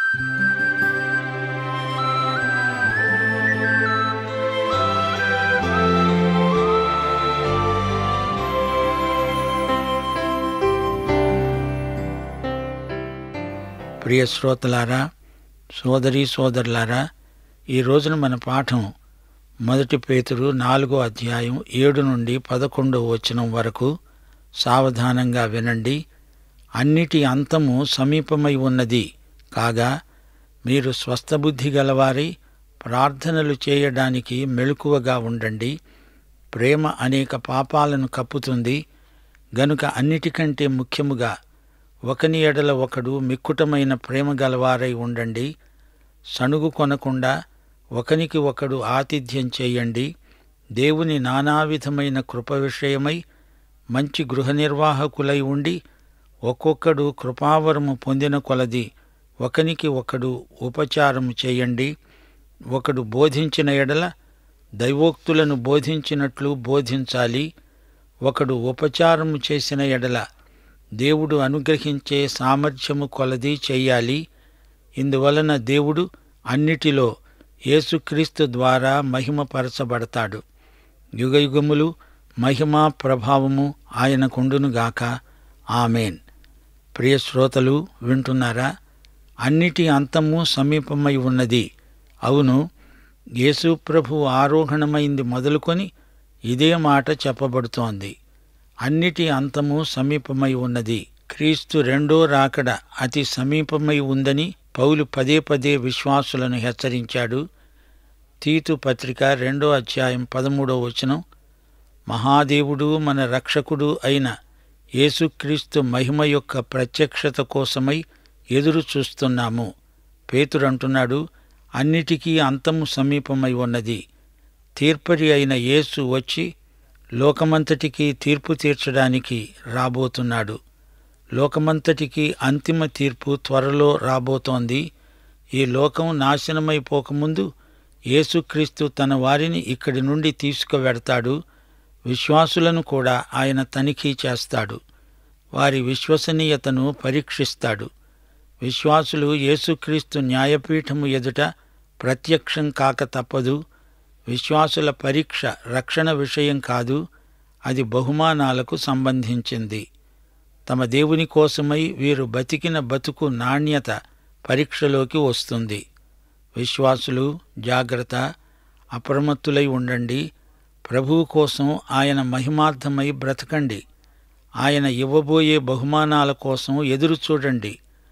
ప్రియ శ్రోతలారా సోదరి సోదరులారా ఈ రోజున మన పాఠం మొదటి పేతురు నాలుగో అధ్యాయం ఏడు నుండి పదకొండో వచనం వరకు సావధానంగా వినండి అన్నిటి అంతము సమీపమై ఉన్నది కాగా మీరు స్వస్థబుద్ధి గలవారై ప్రార్థనలు చేయడానికి మెలకువగా ఉండండి ప్రేమ అనేక పాపాలను కప్పుతుంది గనుక అన్నిటికంటే ముఖ్యముగా ఒకని ఎడల ఒకడు మిక్కుటమైన ప్రేమ గలవారై ఉండండి సణుగు కొనకుండా ఒకనికి ఒకడు ఆతిథ్యం చేయండి దేవుని నానావిధమైన కృప విషయమై మంచి గృహ నిర్వాహకులై ఉండి ఒక్కొక్కడు కృపావరము పొందిన కొలది ఒకనికి ఒకడు ఉపచారము చేయండి ఒకడు బోధించిన ఎడల దైవోక్తులను బోధించినట్లు బోధించాలి ఒకడు ఉపచారము చేసిన ఎడల దేవుడు అనుగ్రహించే సామర్థ్యము కొలది చెయ్యాలి ఇందువలన దేవుడు అన్నిటిలో యేసుక్రీస్తు ద్వారా మహిమపరచబడతాడు యుగయుగములు మహిమా ప్రభావము ఆయనకుండునుగాక ఆమెన్ ప్రియ శ్రోతలు వింటున్నారా అన్నిటి అంతము సమీపమై ఉన్నది అవును యేసు ప్రభు ఆరోహణమైంది మొదలుకొని ఇదే మాట చెప్పబడుతోంది అన్నిటి అంతము సమీపమై ఉన్నది క్రీస్తు రెండో రాకడ అతి సమీపమై ఉందని పౌలు పదే పదే విశ్వాసులను హెచ్చరించాడు తీతు పత్రిక రెండో అధ్యాయం పదమూడో వచనం మహాదేవుడు మన రక్షకుడు అయిన యేసుక్రీస్తు మహిమ యొక్క ప్రత్యక్షత కోసమై ఎదురు చూస్తున్నాము పేతురంటున్నాడు అన్నిటికీ అంతము సమీపమై ఉన్నది తీర్పరి అయిన యేసు వచ్చి లోకమంతటికి తీర్పు తీర్చడానికి రాబోతున్నాడు లోకమంతటికి అంతిమ తీర్పు త్వరలో రాబోతోంది ఈ లోకం నాశనమైపోకముందు యేసుక్రీస్తు తన వారిని ఇక్కడి నుండి తీసుకువెడతాడు విశ్వాసులను కూడా ఆయన తనిఖీ చేస్తాడు వారి విశ్వసనీయతను పరీక్షిస్తాడు విశ్వాసులు యేసుక్రీస్తు న్యాయపీఠము ఎదుట ప్రత్యక్షం కాక తప్పదు విశ్వాసుల పరీక్ష రక్షణ విషయం కాదు అది బహుమానాలకు సంబంధించింది తమ దేవుని కోసమై వీరు బతికిన బతుకు నాణ్యత పరీక్షలోకి వస్తుంది విశ్వాసులు జాగ్రత్త అప్రమత్తులై ఉండండి ప్రభువు కోసం ఆయన మహిమార్థమై బ్రతకండి ఆయన ఇవ్వబోయే బహుమానాల కోసం ఎదురు చూడండి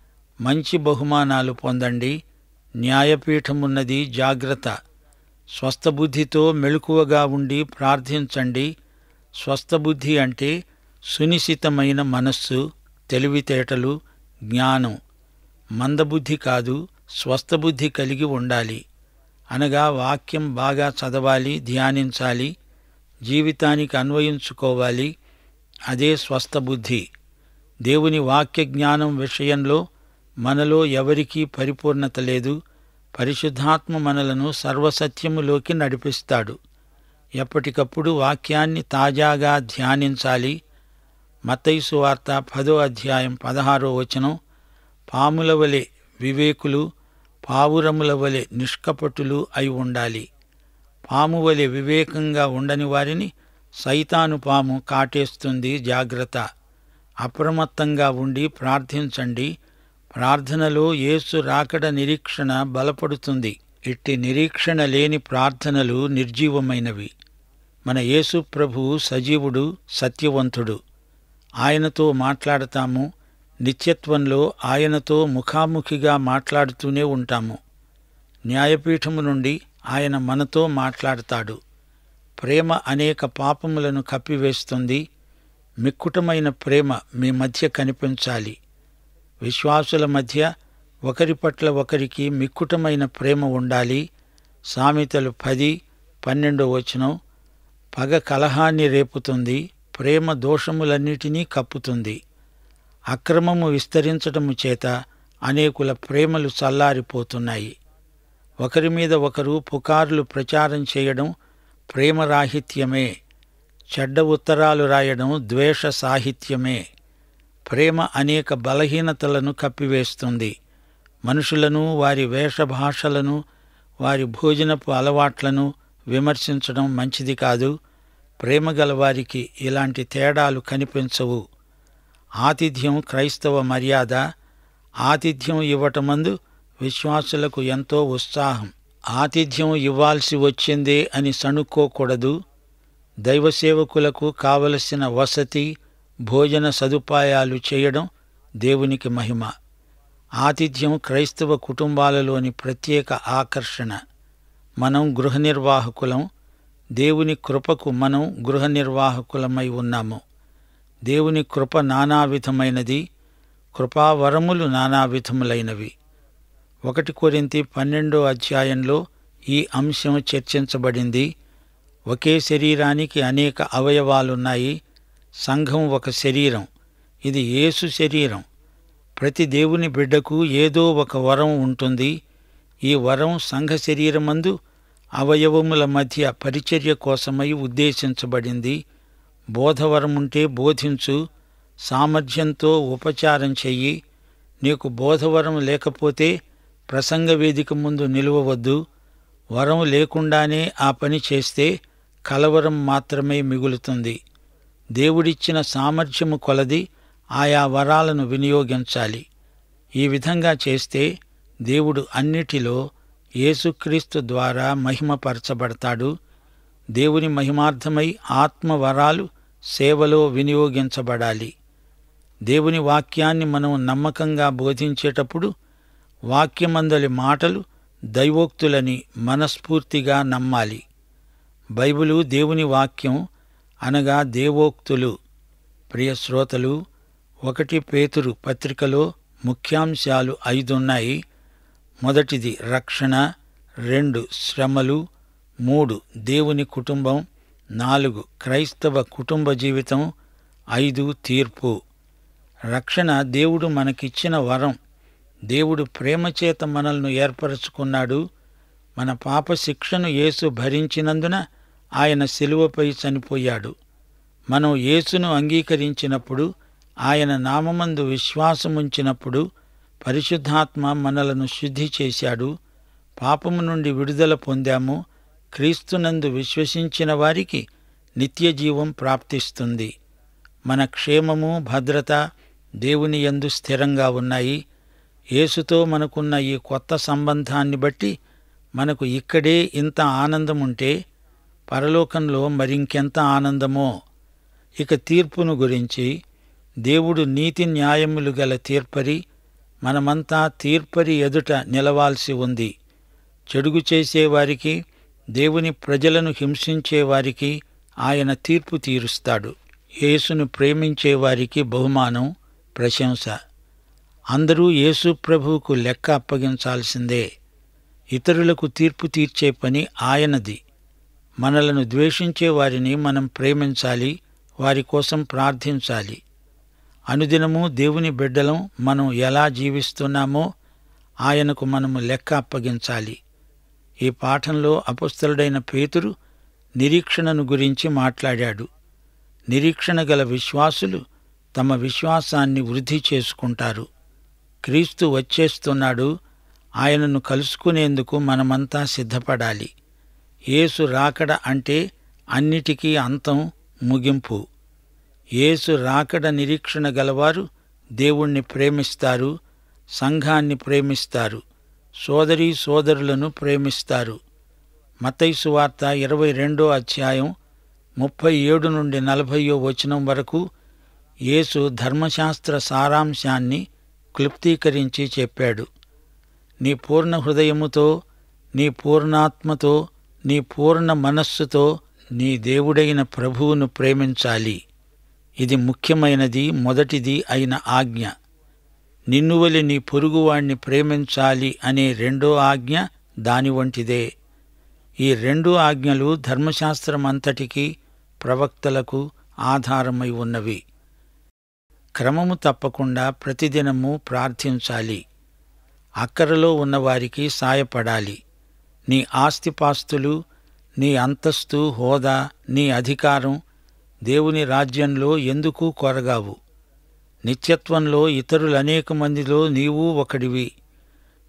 మంచి బహుమానాలు పొందండి న్యాయపీఠమున్నది జాగ్రత్త స్వస్థబుద్ధితో మెలకువగా ఉండి ప్రార్థించండి స్వస్థబుద్ధి అంటే సునిశితమైన మనస్సు తెలివితేటలు జ్ఞానం మందబుద్ధి కాదు స్వస్థబుద్ధి కలిగి ఉండాలి అనగా వాక్యం బాగా చదవాలి ధ్యానించాలి జీవితానికి అన్వయించుకోవాలి అదే స్వస్థబుద్ధి దేవుని వాక్య జ్ఞానం విషయంలో మనలో ఎవరికీ పరిపూర్ణత లేదు పరిశుద్ధాత్మ మనలను సర్వసత్యములోకి నడిపిస్తాడు ఎప్పటికప్పుడు వాక్యాన్ని తాజాగా ధ్యానించాలి మత్తైసు వార్త పదో అధ్యాయం పదహారో వచనం పాముల వలె వివేకులు పావురముల వలె నిష్కపటులు అయి ఉండాలి పాము వలె వివేకంగా ఉండని వారిని సైతాను పాము కాటేస్తుంది జాగ్రత్త అప్రమత్తంగా ఉండి ప్రార్థించండి ప్రార్థనలో యేసు రాకడ నిరీక్షణ బలపడుతుంది ఇట్టి నిరీక్షణ లేని ప్రార్థనలు నిర్జీవమైనవి మన యేసు ప్రభువు సజీవుడు సత్యవంతుడు ఆయనతో మాట్లాడతాము నిత్యత్వంలో ఆయనతో ముఖాముఖిగా మాట్లాడుతూనే ఉంటాము న్యాయపీఠము నుండి ఆయన మనతో మాట్లాడతాడు ప్రేమ అనేక పాపములను కప్పివేస్తుంది మిక్కుటమైన ప్రేమ మీ మధ్య కనిపించాలి విశ్వాసుల మధ్య ఒకరి పట్ల ఒకరికి మిక్కుటమైన ప్రేమ ఉండాలి సామెతలు పది పన్నెండో వచనం పగ కలహాన్ని రేపుతుంది ప్రేమ దోషములన్నిటినీ కప్పుతుంది అక్రమము విస్తరించటము చేత అనేకుల ప్రేమలు చల్లారిపోతున్నాయి ఒకరి మీద ఒకరు పుకార్లు ప్రచారం చేయడం ప్రేమరాహిత్యమే చెడ్డ ఉత్తరాలు రాయడం ద్వేష సాహిత్యమే ప్రేమ అనేక బలహీనతలను కప్పివేస్తుంది మనుషులను వారి వేషభాషలను వారి భోజనపు అలవాట్లను విమర్శించడం మంచిది కాదు ప్రేమ గలవారికి ఇలాంటి తేడాలు కనిపించవు ఆతిథ్యం క్రైస్తవ మర్యాద ఆతిథ్యం ఇవ్వటమందు విశ్వాసులకు ఎంతో ఉత్సాహం ఆతిథ్యం ఇవ్వాల్సి వచ్చిందే అని సణుక్కోకూడదు దైవ సేవకులకు కావలసిన వసతి భోజన సదుపాయాలు చేయడం దేవునికి మహిమ ఆతిథ్యం క్రైస్తవ కుటుంబాలలోని ప్రత్యేక ఆకర్షణ మనం గృహ నిర్వాహకులం దేవుని కృపకు మనం గృహ నిర్వాహకులమై ఉన్నాము దేవుని కృప నానావిధమైనది కృపావరములు నానావిధములైనవి ఒకటి కొరింతి పన్నెండో అధ్యాయంలో ఈ అంశం చర్చించబడింది ఒకే శరీరానికి అనేక అవయవాలున్నాయి సంఘం ఒక శరీరం ఇది యేసు శరీరం ప్రతి దేవుని బిడ్డకు ఏదో ఒక వరం ఉంటుంది ఈ వరం సంఘ శరీరమందు అవయవముల మధ్య పరిచర్య కోసమై ఉద్దేశించబడింది బోధవరముంటే బోధించు సామర్థ్యంతో ఉపచారం చెయ్యి నీకు బోధవరం లేకపోతే ప్రసంగ వేదిక ముందు నిలువవద్దు వరం లేకుండానే ఆ పని చేస్తే కలవరం మాత్రమే మిగులుతుంది దేవుడిచ్చిన సామర్థ్యము కొలది ఆయా వరాలను వినియోగించాలి ఈ విధంగా చేస్తే దేవుడు అన్నిటిలో యేసుక్రీస్తు ద్వారా మహిమపరచబడతాడు దేవుని మహిమార్థమై ఆత్మ వరాలు సేవలో వినియోగించబడాలి దేవుని వాక్యాన్ని మనం నమ్మకంగా బోధించేటప్పుడు వాక్యమందలి మాటలు దైవోక్తులని మనస్ఫూర్తిగా నమ్మాలి బైబిలు దేవుని వాక్యం అనగా దేవోక్తులు ప్రియ శ్రోతలు ఒకటి పేతురు పత్రికలో ముఖ్యాంశాలు ఐదున్నాయి మొదటిది రక్షణ రెండు శ్రమలు మూడు దేవుని కుటుంబం నాలుగు క్రైస్తవ కుటుంబ జీవితం ఐదు తీర్పు రక్షణ దేవుడు మనకిచ్చిన వరం దేవుడు ప్రేమచేత మనల్ని ఏర్పరచుకున్నాడు మన పాప శిక్షను యేసు భరించినందున ఆయన శిలువపై చనిపోయాడు మనం యేసును అంగీకరించినప్పుడు ఆయన నామమందు విశ్వాసముంచినప్పుడు పరిశుద్ధాత్మ మనలను శుద్ధి చేశాడు పాపము నుండి విడుదల పొందాము క్రీస్తునందు విశ్వసించిన వారికి నిత్య జీవం ప్రాప్తిస్తుంది మన క్షేమము భద్రత దేవుని యందు స్థిరంగా ఉన్నాయి యేసుతో మనకున్న ఈ కొత్త సంబంధాన్ని బట్టి మనకు ఇక్కడే ఇంత ఆనందం ఉంటే పరలోకంలో మరింకెంత ఆనందమో ఇక తీర్పును గురించి దేవుడు నీతి న్యాయములు గల తీర్పరి మనమంతా తీర్పరి ఎదుట నిలవాల్సి ఉంది చెడుగు చేసేవారికి దేవుని ప్రజలను హింసించేవారికి ఆయన తీర్పు తీరుస్తాడు యేసును ప్రేమించేవారికి బహుమానం ప్రశంస అందరూ యేసు ప్రభువుకు లెక్క అప్పగించాల్సిందే ఇతరులకు తీర్పు తీర్చే పని ఆయనది మనలను ద్వేషించే వారిని మనం ప్రేమించాలి వారి కోసం ప్రార్థించాలి అనుదినము దేవుని బిడ్డలం మనం ఎలా జీవిస్తున్నామో ఆయనకు మనము లెక్క అప్పగించాలి ఈ పాఠంలో అపుస్తలుడైన పేతురు నిరీక్షణను గురించి మాట్లాడాడు నిరీక్షణ గల విశ్వాసులు తమ విశ్వాసాన్ని వృద్ధి చేసుకుంటారు క్రీస్తు వచ్చేస్తున్నాడు ఆయనను కలుసుకునేందుకు మనమంతా సిద్ధపడాలి యేసు రాకడ అంటే అన్నిటికీ అంతం ముగింపు యేసు రాకడ నిరీక్షణ గలవారు దేవుణ్ణి ప్రేమిస్తారు సంఘాన్ని ప్రేమిస్తారు సోదరీ సోదరులను ప్రేమిస్తారు మతైసు వార్త ఇరవై రెండో అధ్యాయం ముప్పై ఏడు నుండి నలభయో వచనం వరకు యేసు ధర్మశాస్త్ర సారాంశాన్ని క్లుప్తీకరించి చెప్పాడు నీ పూర్ణ హృదయముతో నీ పూర్ణాత్మతో నీ పూర్ణ మనస్సుతో నీ దేవుడైన ప్రభువును ప్రేమించాలి ఇది ముఖ్యమైనది మొదటిది అయిన ఆజ్ఞ నిన్నువలి నీ పొరుగువాణ్ణి ప్రేమించాలి అనే రెండో ఆజ్ఞ దాని వంటిదే ఈ రెండు ఆజ్ఞలు ధర్మశాస్త్రమంతటికీ ప్రవక్తలకు ఆధారమై ఉన్నవి క్రమము తప్పకుండా ప్రతిదినము ప్రార్థించాలి అక్కరలో ఉన్నవారికి సాయపడాలి నీ ఆస్తిపాస్తులు నీ అంతస్తు హోదా నీ అధికారం దేవుని రాజ్యంలో ఎందుకు కొరగావు నిత్యత్వంలో ఇతరులనేక మందిలో నీవు ఒకడివి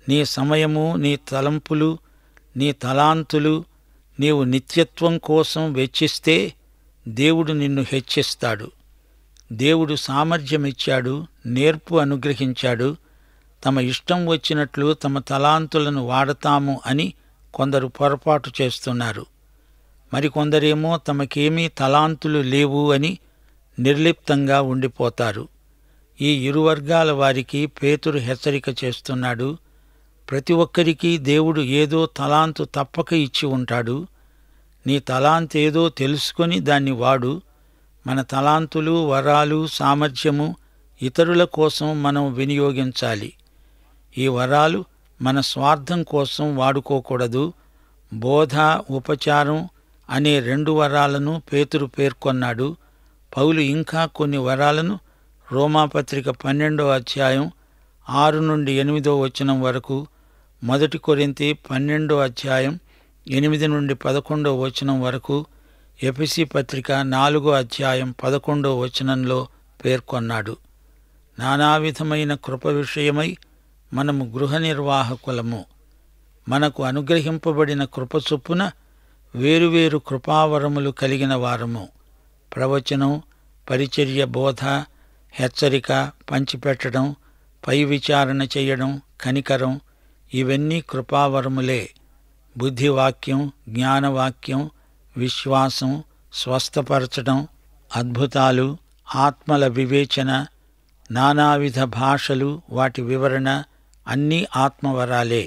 నీ సమయము నీ తలంపులు నీ తలాంతులు నీవు నిత్యత్వం కోసం వెచ్చిస్తే దేవుడు నిన్ను హెచ్చిస్తాడు దేవుడు సామర్థ్యమిచ్చాడు నేర్పు అనుగ్రహించాడు తమ ఇష్టం వచ్చినట్లు తమ తలాంతులను వాడతాము అని కొందరు పొరపాటు చేస్తున్నారు మరికొందరేమో తమకేమీ తలాంతులు లేవు అని నిర్లిప్తంగా ఉండిపోతారు ఈ ఇరు వర్గాల వారికి పేతురు హెచ్చరిక చేస్తున్నాడు ప్రతి ఒక్కరికి దేవుడు ఏదో తలాంతు తప్పక ఇచ్చి ఉంటాడు నీ తలాంత్ ఏదో తెలుసుకొని దాన్ని వాడు మన తలాంతులు వరాలు సామర్థ్యము ఇతరుల కోసం మనం వినియోగించాలి ఈ వరాలు మన స్వార్థం కోసం వాడుకోకూడదు బోధ ఉపచారం అనే రెండు వరాలను పేతురు పేర్కొన్నాడు పౌలు ఇంకా కొన్ని వరాలను రోమాపత్రిక పన్నెండో అధ్యాయం ఆరు నుండి ఎనిమిదో వచనం వరకు మొదటి కొరింతి పన్నెండో అధ్యాయం ఎనిమిది నుండి పదకొండో వచనం వరకు ఎపిసి పత్రిక నాలుగో అధ్యాయం పదకొండో వచనంలో పేర్కొన్నాడు నానావిధమైన కృప విషయమై మనము గృహ నిర్వాహకులము మనకు అనుగ్రహింపబడిన కృప చొప్పున వేరువేరు కృపావరములు కలిగిన వారము ప్రవచనం పరిచర్య బోధ హెచ్చరిక పంచిపెట్టడం పై విచారణ చేయడం కనికరం ఇవన్నీ కృపావరములే బుద్ధివాక్యం జ్ఞానవాక్యం విశ్వాసం స్వస్థపరచడం అద్భుతాలు ఆత్మల వివేచన నానావిధ భాషలు వాటి వివరణ అన్నీ ఆత్మవరాలే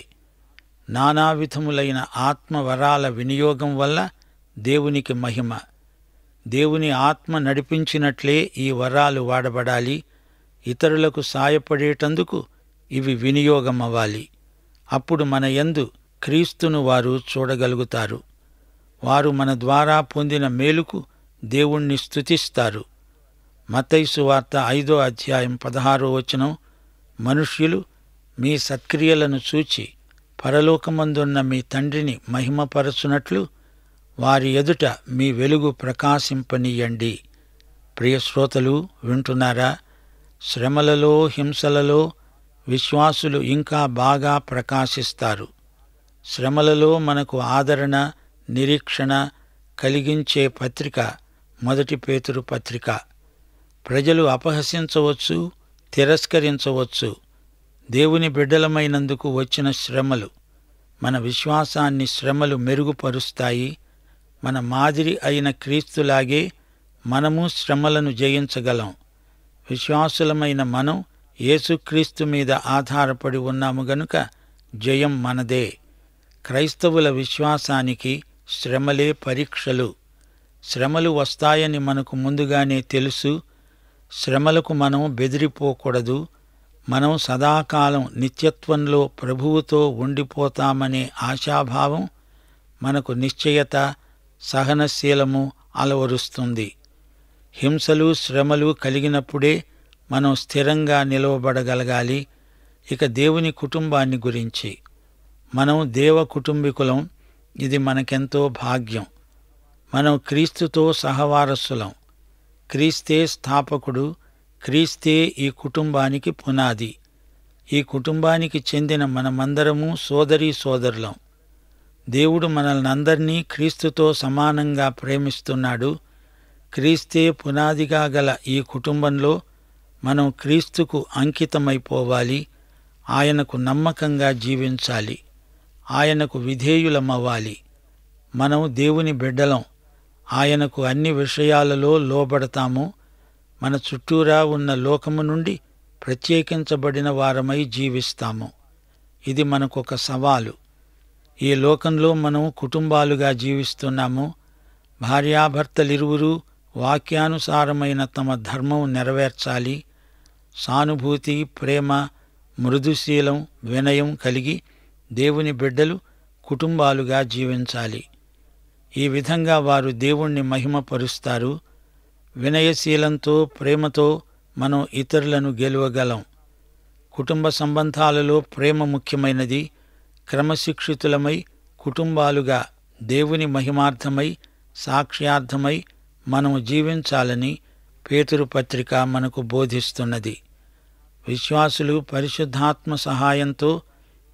నానావిధములైన ఆత్మవరాల వినియోగం వల్ల దేవునికి మహిమ దేవుని ఆత్మ నడిపించినట్లే ఈ వరాలు వాడబడాలి ఇతరులకు సాయపడేటందుకు ఇవి వినియోగమవ్వాలి అప్పుడు మన యందు క్రీస్తును వారు చూడగలుగుతారు వారు మన ద్వారా పొందిన మేలుకు దేవుణ్ణి స్తుతిస్తారు మతైసు వార్త ఐదో అధ్యాయం పదహారో వచనం మనుష్యులు మీ సత్క్రియలను చూచి పరలోకమందున్న మీ తండ్రిని మహిమపరచునట్లు వారి ఎదుట మీ వెలుగు ప్రకాశింపనీయండి ప్రియ శ్రోతలు వింటున్నారా శ్రమలలో హింసలలో విశ్వాసులు ఇంకా బాగా ప్రకాశిస్తారు శ్రమలలో మనకు ఆదరణ నిరీక్షణ కలిగించే పత్రిక మొదటి పేతురు పత్రిక ప్రజలు అపహసించవచ్చు తిరస్కరించవచ్చు దేవుని బిడ్డలమైనందుకు వచ్చిన శ్రమలు మన విశ్వాసాన్ని శ్రమలు మెరుగుపరుస్తాయి మన మాదిరి అయిన క్రీస్తులాగే మనము శ్రమలను జయించగలం విశ్వాసులమైన మనం యేసుక్రీస్తు మీద ఆధారపడి ఉన్నాము గనుక జయం మనదే క్రైస్తవుల విశ్వాసానికి శ్రమలే పరీక్షలు శ్రమలు వస్తాయని మనకు ముందుగానే తెలుసు శ్రమలకు మనం బెదిరిపోకూడదు మనం సదాకాలం నిత్యత్వంలో ప్రభువుతో ఉండిపోతామనే ఆశాభావం మనకు నిశ్చయత సహనశీలము అలవరుస్తుంది హింసలు శ్రమలు కలిగినప్పుడే మనం స్థిరంగా నిలవబడగలగాలి ఇక దేవుని కుటుంబాన్ని గురించి మనం దేవ కుటుంబీకులం ఇది మనకెంతో భాగ్యం మనం క్రీస్తుతో సహవారసులం క్రీస్తే స్థాపకుడు క్రీస్తే ఈ కుటుంబానికి పునాది ఈ కుటుంబానికి చెందిన మనమందరము సోదరీ సోదరులం దేవుడు మనల్నందరినీ క్రీస్తుతో సమానంగా ప్రేమిస్తున్నాడు క్రీస్తే పునాదిగా గల ఈ కుటుంబంలో మనం క్రీస్తుకు అంకితమైపోవాలి ఆయనకు నమ్మకంగా జీవించాలి ఆయనకు విధేయులమవ్వాలి మనం దేవుని బిడ్డలం ఆయనకు అన్ని విషయాలలో లోబడతాము మన చుట్టూరా ఉన్న లోకము నుండి ప్రత్యేకించబడిన వారమై జీవిస్తాము ఇది మనకొక సవాలు ఈ లోకంలో మనం కుటుంబాలుగా జీవిస్తున్నాము భార్యాభర్తలిరువురు వాక్యానుసారమైన తమ ధర్మం నెరవేర్చాలి సానుభూతి ప్రేమ మృదుశీలం వినయం కలిగి దేవుని బిడ్డలు కుటుంబాలుగా జీవించాలి ఈ విధంగా వారు దేవుణ్ణి మహిమపరుస్తారు వినయశీలంతో ప్రేమతో మనం ఇతరులను గెలవగలం కుటుంబ సంబంధాలలో ప్రేమ ముఖ్యమైనది క్రమశిక్షితులమై కుటుంబాలుగా దేవుని మహిమార్థమై సాక్ష్యార్థమై మనము జీవించాలని పేతురు పత్రిక మనకు బోధిస్తున్నది విశ్వాసులు పరిశుద్ధాత్మ సహాయంతో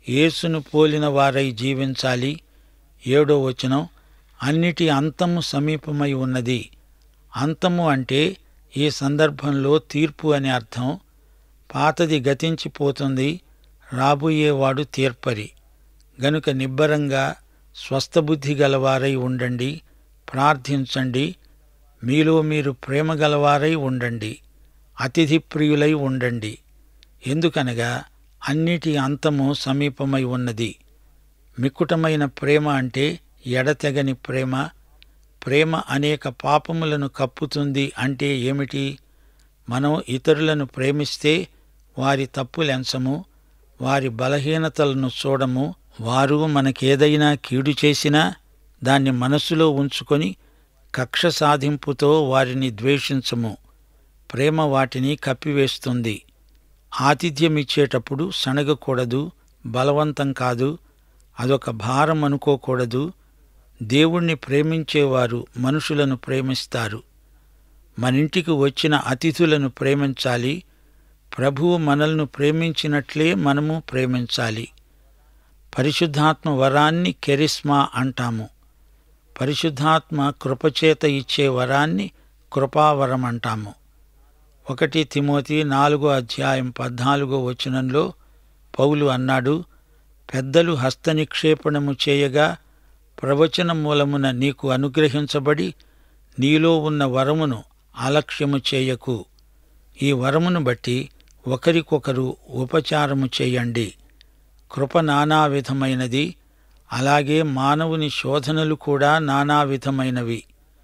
యేసును పోలిన వారై జీవించాలి ఏడో వచనం అన్నిటి అంతము సమీపమై ఉన్నది అంతము అంటే ఈ సందర్భంలో తీర్పు అని అర్థం పాతది గతించిపోతుంది రాబోయేవాడు తీర్పరి గనుక నిబ్బరంగా స్వస్థబుద్ధి గలవారై ఉండండి ప్రార్థించండి మీలో మీరు ప్రేమ గలవారై ఉండండి అతిథి ప్రియులై ఉండండి ఎందుకనగా అన్నిటి అంతము సమీపమై ఉన్నది మిక్కుటమైన ప్రేమ అంటే ఎడతెగని ప్రేమ ప్రేమ అనేక పాపములను కప్పుతుంది అంటే ఏమిటి మనం ఇతరులను ప్రేమిస్తే వారి తప్పులెంచము వారి బలహీనతలను చూడము వారు మనకేదైనా కీడు చేసినా దాన్ని మనస్సులో ఉంచుకొని కక్ష సాధింపుతో వారిని ద్వేషించము ప్రేమ వాటిని కప్పివేస్తుంది ఆతిథ్యమిచ్చేటప్పుడు సణగకూడదు బలవంతం కాదు అదొక భారం అనుకోకూడదు దేవుణ్ణి ప్రేమించేవారు మనుషులను ప్రేమిస్తారు మనింటికి వచ్చిన అతిథులను ప్రేమించాలి ప్రభువు మనల్ని ప్రేమించినట్లే మనము ప్రేమించాలి పరిశుద్ధాత్మ వరాన్ని కెరిస్మా అంటాము పరిశుద్ధాత్మ కృపచేత ఇచ్చే వరాన్ని కృపావరం అంటాము ఒకటి తిమోతి నాలుగో అధ్యాయం పద్నాలుగో వచనంలో పౌలు అన్నాడు పెద్దలు హస్తనిక్షేపణము చేయగా ప్రవచన మూలమున నీకు అనుగ్రహించబడి నీలో ఉన్న వరమును అలక్ష్యము చేయకు ఈ వరమును బట్టి ఒకరికొకరు ఉపచారము చేయండి కృప నానా విధమైనది అలాగే మానవుని శోధనలు కూడా నానా విధమైనవి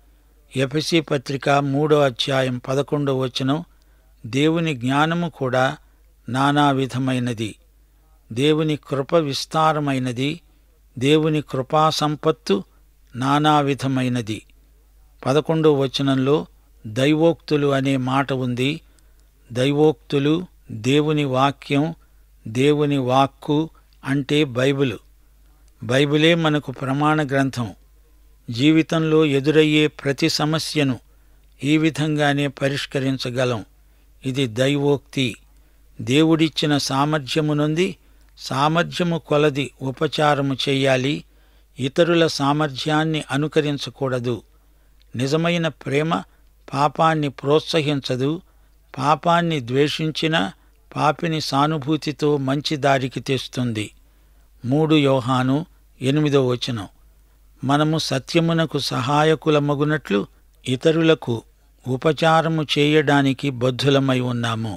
ఎఫసి పత్రిక మూడో అధ్యాయం పదకొండో వచనం దేవుని జ్ఞానము కూడా నానా విధమైనది దేవుని కృప విస్తారమైనది దేవుని కృపా సంపత్తు నానా విధమైనది పదకొండో వచనంలో దైవోక్తులు అనే మాట ఉంది దైవోక్తులు దేవుని వాక్యం దేవుని వాక్కు అంటే బైబిలు బైబిలే మనకు ప్రమాణ గ్రంథం జీవితంలో ఎదురయ్యే ప్రతి సమస్యను ఈ విధంగానే పరిష్కరించగలం ఇది దైవోక్తి దేవుడిచ్చిన సామర్థ్యము నుండి సామర్థ్యము కొలది ఉపచారము చెయ్యాలి ఇతరుల సామర్థ్యాన్ని అనుకరించకూడదు నిజమైన ప్రేమ పాపాన్ని ప్రోత్సహించదు పాపాన్ని ద్వేషించిన పాపిని సానుభూతితో మంచి దారికి తెస్తుంది మూడు యోహాను ఎనిమిదో వచనం మనము సత్యమునకు సహాయకులమగునట్లు ఇతరులకు ఉపచారము చేయడానికి బద్ధులమై ఉన్నాము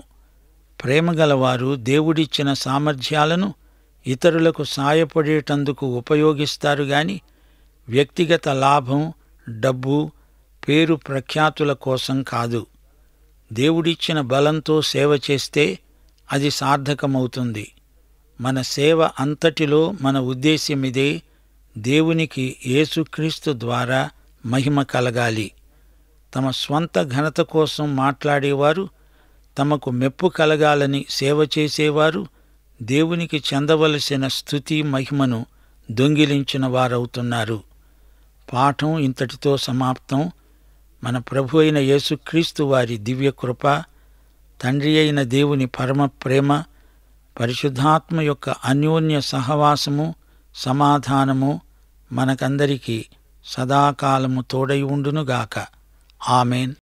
ప్రేమగలవారు దేవుడిచ్చిన సామర్థ్యాలను ఇతరులకు సాయపడేటందుకు ఉపయోగిస్తారు గాని వ్యక్తిగత లాభం డబ్బు పేరు ప్రఖ్యాతుల కోసం కాదు దేవుడిచ్చిన బలంతో సేవ చేస్తే అది సార్థకమవుతుంది మన సేవ అంతటిలో మన ఉద్దేశ్యమిదే దేవునికి యేసుక్రీస్తు ద్వారా మహిమ కలగాలి తమ స్వంత ఘనత కోసం మాట్లాడేవారు తమకు మెప్పు కలగాలని సేవ చేసేవారు దేవునికి చెందవలసిన స్థుతి మహిమను దొంగిలించిన వారవుతున్నారు పాఠం ఇంతటితో సమాప్తం మన ప్రభు అయిన యేసుక్రీస్తు వారి దివ్య కృప తండ్రి అయిన దేవుని పరమ ప్రేమ పరిశుద్ధాత్మ యొక్క అన్యోన్య సహవాసము సమాధానము మనకందరికీ సదాకాలము తోడై ఉండునుగాక ఆమెన్